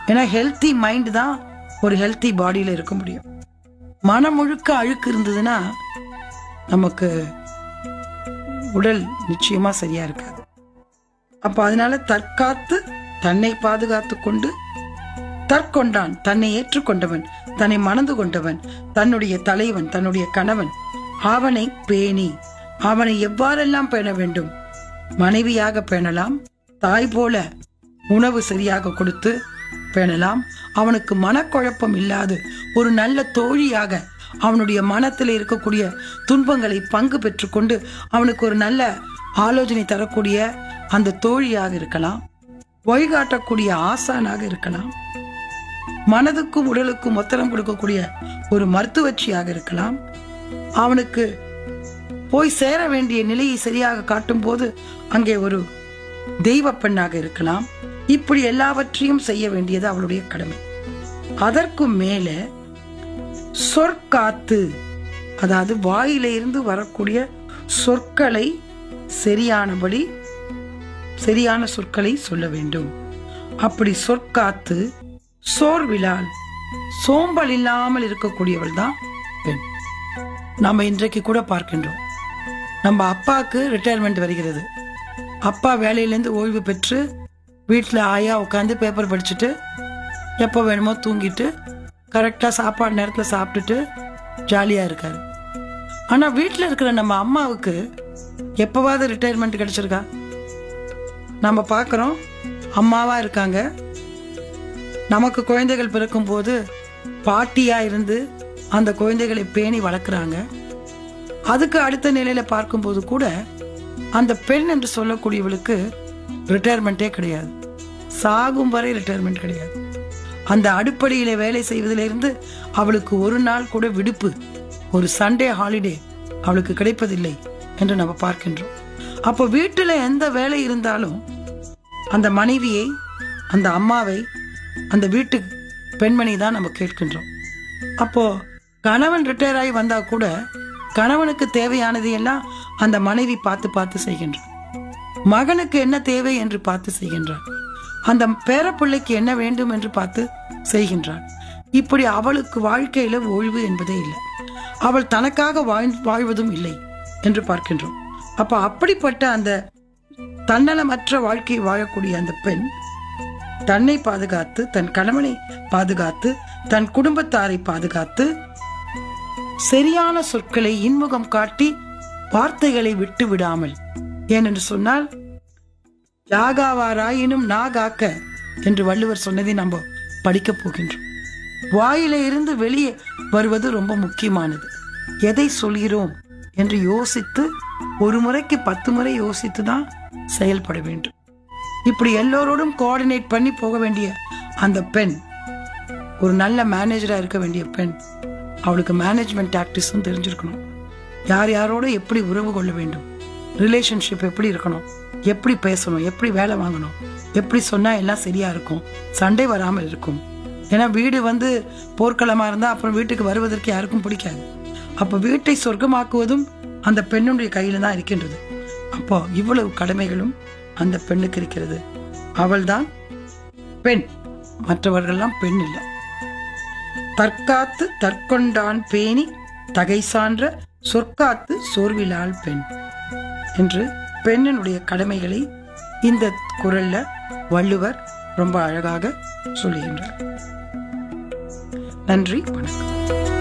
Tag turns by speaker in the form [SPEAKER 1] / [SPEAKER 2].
[SPEAKER 1] ஏன்னா healthy mind தான் ஒரு ஹெல்த்தி பாடியில இருக்க முடியும் மனம் முழுக்க அழுக்கு இருந்ததுன்னா நமக்கு உடல் நிச்சயமா சரியா இருக்காது அப்ப அதனால தற்காத்து தன்னை பாதுகாத்து கொண்டு தற்கொண்டான் தன்னை ஏற்றுக்கொண்டவன் தன்னை மணந்து கொண்டவன் தன்னுடைய தலைவன் தன்னுடைய கணவன் அவனை பேணி அவனை எவ்வாறெல்லாம் பேண வேண்டும் மனைவியாக பேணலாம் தாய் போல உணவு சரியாக கொடுத்து பேணலாம் அவனுக்கு மனக்குழப்பம் இல்லாது ஒரு நல்ல தோழியாக அவனுடைய மனத்தில் இருக்கக்கூடிய துன்பங்களை பங்கு பெற்றுக்கொண்டு அவனுக்கு ஒரு நல்ல ஆலோசனை தரக்கூடிய அந்த தோழியாக இருக்கலாம் வழிகாட்டக்கூடிய ஆசானாக இருக்கலாம் மனதுக்கும் உடலுக்கும் ஒத்தரம் கொடுக்கக்கூடிய ஒரு மருத்துவச்சியாக இருக்கலாம் அவனுக்கு போய் சேர வேண்டிய நிலையை சரியாக காட்டும் போது அங்கே ஒரு தெய்வ பெண்ணாக இருக்கலாம் இப்படி எல்லாவற்றையும் செய்ய வேண்டியது அவளுடைய கடமை அதற்கும் மேல சொற்காத்து அதாவது வாயில இருந்து வரக்கூடிய சொற்களை சரியானபடி சரியான சொற்களை சொல்ல வேண்டும் அப்படி சொற்காத்து சோர்விலால் சோம்பல் இல்லாமல் இருக்கக்கூடியவள் தான் பெண் நாம இன்றைக்கு கூட பார்க்கின்றோம் நம்ம அப்பாவுக்கு ரிட்டையர்மெண்ட் வருகிறது அப்பா வேலையிலேருந்து ஓய்வு பெற்று வீட்டில் ஆயா உட்காந்து பேப்பர் படிச்சுட்டு எப்போ வேணுமோ தூங்கிட்டு கரெக்டாக சாப்பாடு நேரத்தில் சாப்பிட்டுட்டு ஜாலியாக இருக்காரு ஆனால் வீட்டில் இருக்கிற நம்ம அம்மாவுக்கு எப்போவாவது ரிட்டையர்மெண்ட் கிடைச்சிருக்கா நம்ம பார்க்குறோம் அம்மாவாக இருக்காங்க நமக்கு குழந்தைகள் பிறக்கும்போது பாட்டியாக இருந்து அந்த குழந்தைகளை பேணி வளர்க்குறாங்க அதுக்கு அடுத்த நிலையில பார்க்கும்போது கூட அந்த பெண் என்று சொல்லக்கூடியவளுக்கு ரிட்டையர்மெண்ட்டே கிடையாது சாகும் வரை ரிட்டையர்மெண்ட் கிடையாது அந்த அடுப்படியில வேலை செய்வதிலிருந்து அவளுக்கு ஒரு நாள் கூட விடுப்பு ஒரு சண்டே ஹாலிடே அவளுக்கு கிடைப்பதில்லை என்று நம்ம பார்க்கின்றோம் அப்போ வீட்டில் எந்த வேலை இருந்தாலும் அந்த மனைவியை அந்த அம்மாவை அந்த வீட்டு பெண்மணி தான் நம்ம கேட்கின்றோம் அப்போ கணவன் ரிட்டையர் ஆகி வந்தா கூட கணவனுக்கு தேவையானது எல்லாம் அந்த மனைவி பார்த்து பார்த்து செய்கின்றார் மகனுக்கு என்ன தேவை என்று பார்த்து செய்கின்றார் அந்த பேரப்பிள்ளைக்கு என்ன வேண்டும் என்று பார்த்து செய்கின்றார் இப்படி அவளுக்கு வாழ்க்கையில ஓய்வு என்பதே இல்லை அவள் தனக்காக வாழ் வாழ்வதும் இல்லை என்று பார்க்கின்றோம் அப்ப அப்படிப்பட்ட அந்த தன்னலமற்ற வாழ்க்கை வாழக்கூடிய அந்த பெண் தன்னை பாதுகாத்து தன் கணவனை பாதுகாத்து தன் குடும்பத்தாரை பாதுகாத்து சரியான சொற்களை இன்முகம் காட்டி வார்த்தைகளை விட்டு விடாமல் ஏனென்று சொன்னால் யாகாவாராயினும் நாகாக்க என்று வள்ளுவர் சொன்னதை நம்ம படிக்க போகின்றோம் வாயில இருந்து வெளியே வருவது ரொம்ப முக்கியமானது எதை சொல்கிறோம் என்று யோசித்து ஒரு முறைக்கு பத்து முறை யோசித்து தான் செயல்பட வேண்டும் இப்படி எல்லோரோடும் கோஆர்டினேட் பண்ணி போக வேண்டிய அந்த பெண் ஒரு நல்ல மேனேஜரா இருக்க வேண்டிய பெண் அவளுக்கு மேனேஜ்மெண்ட் டாக்டிஸும் தெரிஞ்சிருக்கணும் யார் யாரோட எப்படி உறவு கொள்ள வேண்டும் ரிலேஷன்ஷிப் எப்படி இருக்கணும் எப்படி பேசணும் எப்படி வேலை வாங்கணும் எப்படி சொன்னா எல்லாம் சரியா இருக்கும் சண்டை வராமல் இருக்கும் ஏன்னா வீடு வந்து போர்க்களமா இருந்தா அப்புறம் வீட்டுக்கு வருவதற்கு யாருக்கும் பிடிக்காது அப்போ வீட்டை சொர்க்கமாக்குவதும் அந்த பெண்ணுடைய கையில தான் இருக்கின்றது அப்போ இவ்வளவு கடமைகளும் அந்த பெண்ணுக்கு இருக்கிறது அவள்தான் பெண் மற்றவர்கள்லாம் பெண் இல்லை தற்காத்து தற்கொண்டான் பேணி தகை சான்ற சொற்காத்து சோர்விலால் பெண் என்று பெண்ணினுடைய கடமைகளை இந்த குரல்ல வள்ளுவர் ரொம்ப அழகாக சொல்லுகின்றார் நன்றி வணக்கம்